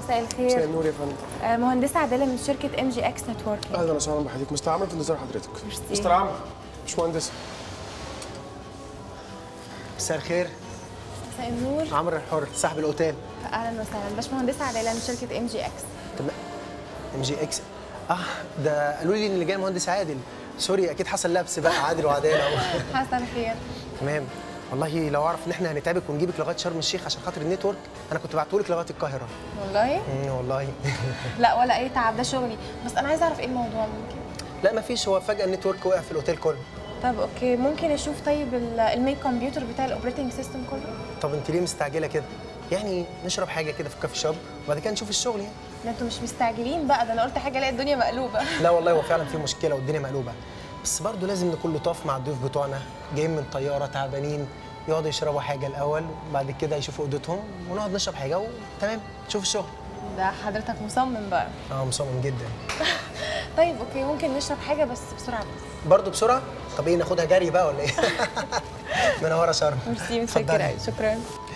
مساء مساء الخير النور يا فندم آه، مهندسه عادله من شركه ام جي اكس نتورك اهلا وسهلا بحضرتك مستر عمرو في انتظار حضرتك ميرسي. مستر عمرو مش مهندس مساء الخير مساء النور عمرو الحر صاحب الاوتيل اهلا وسهلا باشمهندسه عادله من شركه ام جي اكس تمام ام جي اكس اه ده قالوا لي ان اللي جاي مهندس عادل سوري اكيد حصل لبس بقى عادل وعداله حسن خير تمام والله لو اعرف ان احنا هنتعبك ونجيبك لغايه شرم الشيخ عشان خاطر النتورك انا كنت بعتهولك لغايه القاهره والله امم والله لا ولا اي تعب ده شغلي بس انا عايزه اعرف ايه الموضوع ممكن لا مفيش هو فجاه النتورك وقع في الاوتيل كله طب اوكي ممكن اشوف طيب ال- المين كمبيوتر بتاع الاوبريتنج سيستم كله طب انت ليه مستعجله كده يعني نشرب حاجه كده في الكافي شوب وبعد كده نشوف الشغل يعني ده انتوا مش مستعجلين بقى ده انا قلت حاجه الاقي الدنيا مقلوبه لا والله هو فعلا في مشكله والدنيا مقلوبه بس برضه لازم نكون لطاف مع الضيوف بتوعنا جايين من طياره تعبانين يقعدوا يشربوا حاجه الاول وبعد كده يشوفوا اوضتهم ونقعد نشرب حاجه وتمام نشوف الشغل ده حضرتك مصمم بقى اه مصمم جدا طيب اوكي ممكن نشرب حاجه بس بسرعه بس برضه بسرعه طب ايه ناخدها جري بقى ولا ايه منوره شرم ميرسي اتفضلي. متشكره شكرا